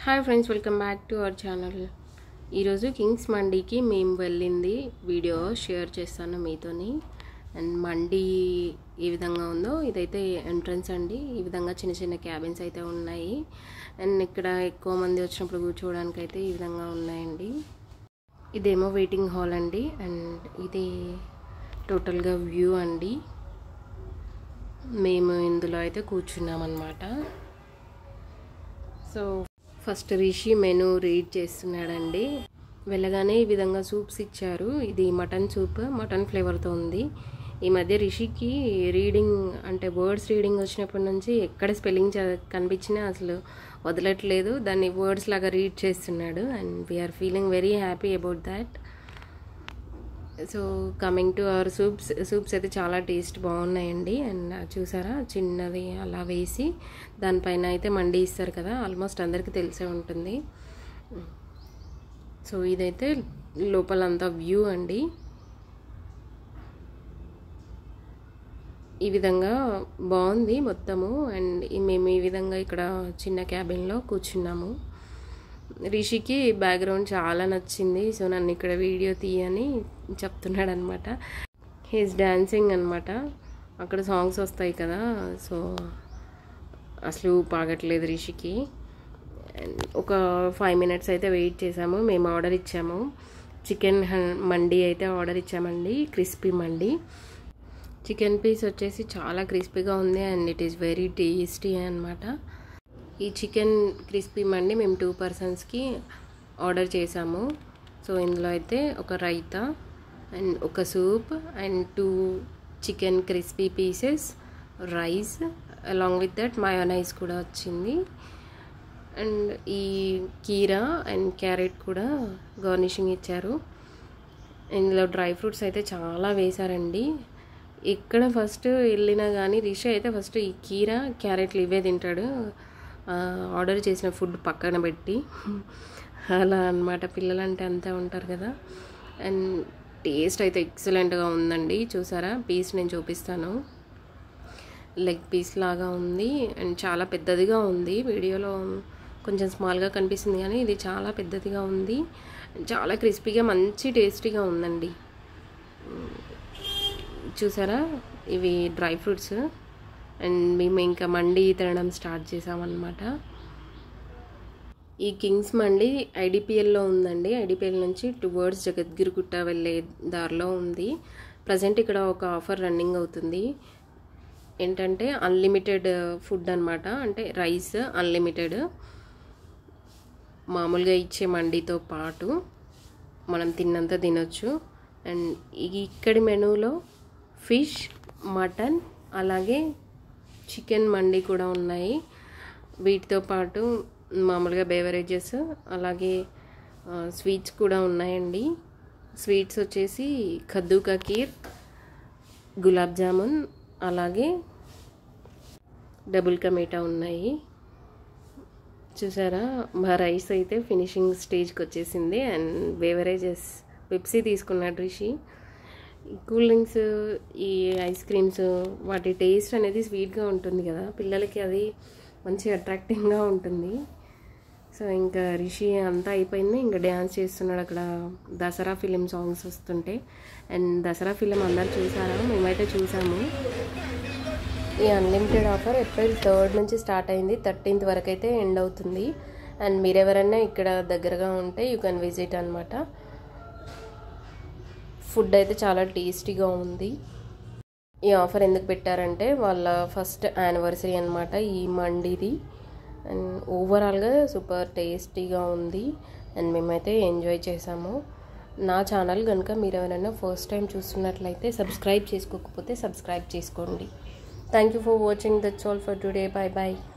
hi friends welcome back to our channel ఈరోజు kings మండీకి మేము వెళ్ళింది వీడియో షేర్ చేస్తాను మీతోని అండ్ మండీ ఏ విధంగా ఉందో ఇదైతే ఎంట్రన్స్ అండి ఈ విధంగా చిన్న చిన్న క్యాబిన్స్ అయితే ఉన్నాయి అండ్ ఇక్కడ ఎక్కువ మంది వచ్చినప్పుడు కూర్చోవడానికి అయితే ఈ విధంగా ఉన్నాయండి ఇదేమో వెయిటింగ్ హాల్ అండి అండ్ ఇది టోటల్గా వ్యూ అండి మేము ఇందులో అయితే కూర్చున్నాం అనమాట so first Rishi menu read చేస్తున్నాడండి వెళ్ళగానే ఈ విధంగా సూప్స్ ఇచ్చారు ఇది మటన్ సూప్ మటన్ ఫ్లేవర్తో ఉంది ఈ మధ్య రిషికి రీడింగ్ అంటే వర్డ్స్ రీడింగ్ వచ్చినప్పటి నుంచి ఎక్కడ స్పెల్లింగ్ చ- కనిపించినా అసలు వదలట్లేదు దాన్ని వర్డ్స్ లాగా రీడ్ చేస్తున్నాడు and we are feeling very happy about that so coming to our soups soups అయితే చాలా టేస్ట్ బాగున్నాయండి అండ్ చూసారా చిన్నది అలా వేసి దానిపైన అయితే మండి ఇస్తారు కదా ఆల్మోస్ట్ అందరికీ తెలిసే ఉంటుంది సో ఇదైతే లోపలంతా వ్యూ అండి ఈ విధంగా బాగుంది మొత్తము అండ్ ఈ- మేము ఈ విధంగా ఇక్కడ చిన్న క్యాబిన్లో కూర్చున్నాము రిషికి బ్యాక్గ్రౌండ్ చాలా నచ్చింది సో నన్ను ఇక్కడ వీడియో తీయని చెప్తున్నాడు అనమాట హీస్ డాన్సింగ్ అనమాట అక్కడ సాంగ్స్ వస్తాయి కదా సో అసలు పాగట్లేదు రిషికి And ఒక ఫైవ్ మినిట్స్ అయితే వెయిట్ చేసాము మేము ఆర్డర్ ఇచ్చాము చికెన్ మండి అయితే ఆర్డర్ ఇచ్చామండి క్రిస్పీ మండి చికెన్ పీస్ వచ్చేసి చాలా క్రిస్పీగా ఉంది and it is very tasty అనమాట ఈ చికెన్ క్రిస్పీ మండి మేము టూ పర్సన్స్కి ఆర్డర్ చేసాము సో ఇందులో అయితే ఒక రైతా అండ్ ఒక soup and two chicken crispy pieces rice along with that mayonnaise కూడా వచ్చింది అండ్ ఈ కీరా అండ్ క్యారెట్ కూడా గార్నిషింగ్ ఇచ్చారు ఇందులో డ్రై ఫ్రూట్స్ అయితే చాలా వేశారండి ఎక్కడ ఫస్ట్ వెళ్ళినా కానీ రిషి అయితే ఫస్ట్ ఈ కీరా క్యారెట్లు ఇవే తింటాడు ఆ, ఆర్డర్ చేసిన ఫుడ్ పక్కన పెట్టి అలా అన్నమాట పిల్లలంటే అంతే ఉంటారు కదా అండ్ టేస్ట్ అయితే ఎక్సలెంట్గా ఉందండి చూసారా పీస్ నేను చూపిస్తాను లెగ్ పీస్ లాగా ఉంది అండ్ చాలా పెద్దదిగా ఉంది వీడియోలో కొంచెం స్మాల్గా కనిపిస్తుంది కానీ ఇది చాలా పెద్దదిగా ఉంది చాలా క్రిస్పీగా మంచి టేస్టీగా ఉందండి చూసారా ఇవి డ్రై ఫ్రూట్స్ అండ్ మేము ఇంకా మండి తినడం స్టార్ట్ చేసామన్నమాట ఈ కింగ్స్ మండి ఐడిపిఎల్లో ఉందండి ఐడిపిఎల్ నుంచి టువర్డ్స్ జగద్గిరిగుట్ట వెళ్ళే దారిలో ఉంది ప్రజెంట్ ఇక్కడ ఒక ఆఫర్ రన్నింగ్ అవుతుంది ఏంటంటే అన్లిమిటెడ్ ఫుడ్ అనమాట అంటే రైస్ అన్లిమిటెడ్ మామూలుగా ఇచ్చే మండితో పాటు మనం తిన్నంత తినొచ్చు అండ్ ఇక్కడి మెనూలో ఫిష్ మటన్ అలాగే చికెన్ మండి కూడా ఉన్నాయి వీటితో పాటు మామూలుగా బేవరేజెస్ అలాగే స్వీట్స్ కూడా ఉన్నాయండి స్వీట్స్ వచ్చేసి ఖద్దు కా కీర్ గులాబ్ జామున్ అలాగే డబుల్ కా మీఠా ఉన్నాయి చూసారా మా రైస్ అయితే ఫినిషింగ్ స్టేజ్కి వచ్చేసింది అండ్ బేవరేజెస్ పెప్సీ తీసుకున్నాడు రిషి ఈ కూల్ డ్రింక్స్ ఈ ఐస్ క్రీమ్స్ వాటి టేస్ట్ అనేది స్వీట్గా ఉంటుంది కదా పిల్లలకి అది మంచి అట్రాక్టింగ్గా ఉంటుంది సో ఇంకా రిషి అంతా అయిపోయింది ఇంకా డ్యాన్స్ చేస్తున్నాడు అక్కడ దసరా ఫిలిం సాంగ్స్ వస్తుంటే అండ్ దసరా ఫిలిం అందరు చూసారా మేమైతే చూసాము ఈ అన్లిమిటెడ్ ఆఫర్ ఏప్రిల్ థర్డ్ నుంచి స్టార్ట్ అయింది థర్టీన్త్ వరకు అయితే ఎండ్ అవుతుంది అండ్ మీరు ఎవరైనా ఇక్కడ దగ్గరగా ఉంటే యూ కెన్ విజిట్ అనమాట ఫుడ్ అయితే చాలా టేస్టీగా ఉంది ఈ ఆఫర్ ఎందుకు పెట్టారంటే వాళ్ళ ఫస్ట్ యానివర్సరీ అనమాట ఈ మండిది అండ్ ఓవరాల్గా సూపర్ టేస్టీగా ఉంది అండ్ మేమైతే ఎంజాయ్ చేసాము నా ఛానల్ కనుక మీరు ఎవరైనా ఫస్ట్ టైం చూస్తున్నట్లయితే సబ్స్క్రైబ్ చేసుకోకపోతే సబ్స్క్రైబ్ చేసుకోండి thank you for watching that's all for today bye bye